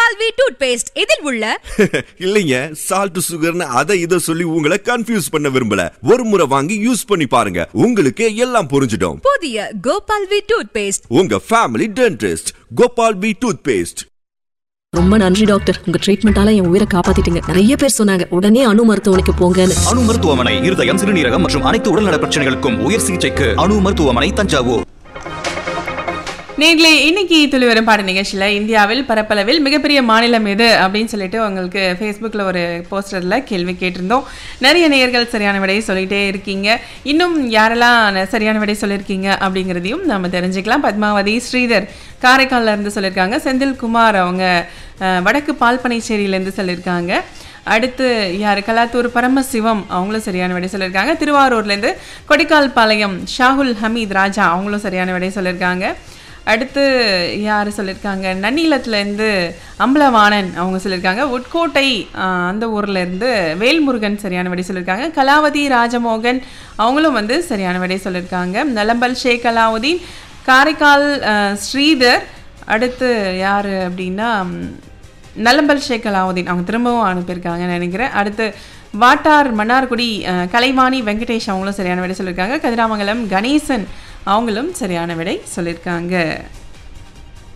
Gopal V tooth paste இதில் உள்ள இல்லைங்க சால்ட் சுகர்னு அதை இதை சொல்லி உங்களை கன்ஃபியூஸ் பண்ண விரும்பல ஒரு முறை வாங்கி யூஸ் பண்ணி பாருங்க உங்களுக்கு எல்லாம் புரிஞ்சிடும் புதிய கோபால் வி டூத் பேஸ்ட் உங்க family dentist Gopal B toothpaste ரொம்ப நன்றி டாக்டர் உங்க ட்ரீட்மெண்டால என் உயிரை காப்பாத்திட்டீங்க நிறைய பேர் சொன்னாங்க உடனே அணு மருத்துவமனைக்கு போங்கன்னு அணு மருத்துவமனை இருதயம் சிறுநீரகம் மற்றும் அனைத்து உடல்நல பிரச்சனைகளுக்கும் உயர் சிகிச்சைக்கு அணு மருத்துவமனை தஞ்சாவூர் நேர்களே இன்னைக்கு துளிவரும் பாட நிகழ்ச்சியில் இந்தியாவில் பரப்பளவில் மிகப்பெரிய மாநிலம் எது அப்படின்னு சொல்லிட்டு உங்களுக்கு ஃபேஸ்புக்கில் ஒரு போஸ்டரில் கேள்வி கேட்டிருந்தோம் நிறைய நேயர்கள் சரியான விடையை சொல்லிட்டே இருக்கீங்க இன்னும் யாரெல்லாம் ந- சரியான விடை சொல்லியிருக்கீங்க அப்படிங்கிறதையும் நம்ம தெரிஞ்சுக்கலாம் பத்மாவதி ஸ்ரீதர் காரைக்கால்ல இருந்து சொல்லியிருக்காங்க செந்தில்குமார் அவங்க அஹ், வடக்கு பால்பனைச்சேரியிலேருந்து சொல்லியிருக்காங்க அடுத்து யார் கலாத்தூர் பரமசிவம் அவங்களும் சரியான விடை சொல்லியிருக்காங்க திருவாரூர்லேருந்து கொடிக்கால் பாளையம் ஷாகுல் ஹமீத் ராஜா அவங்களும் சரியான விடை சொல்லியிருக்காங்க அடுத்து யார் சொல்லியிருக்காங்க நன்னிலத்துலேருந்து அம்பலவாணன் அவங்க சொல்லியிருக்காங்க உட்கோட்டை ஆஹ், அந்த ஊர்ல இருந்து வேல்முருகன் சரியான விடை சொல்லியிருக்காங்க கலாவதி ராஜமோகன் அவங்களும் வந்து சரியான விடை சொல்லியிருக்காங்க நலம்பல் ஷேக் அலாவுதீன் காரைக்கால் ஆஹ், ஸ்ரீதர் அடுத்து யார் அப்படின்னா ம், நலம்பல் ஷேக் அலாவுதீன் அவங்க திரும்பவும் அனுப்பியிருக்காங்கன்னு நினைக்கிறேன் அடுத்து வாட்டார் மன்னார்குடி அஹ், கலைவாணி வெங்கடேஷ் அவங்களும் சரியான விடை சொல்லியிருக்காங்க கதிராமங்கலம் கணேசன் அவங்களும் சரியான விடை சொல்லியிருக்காங்க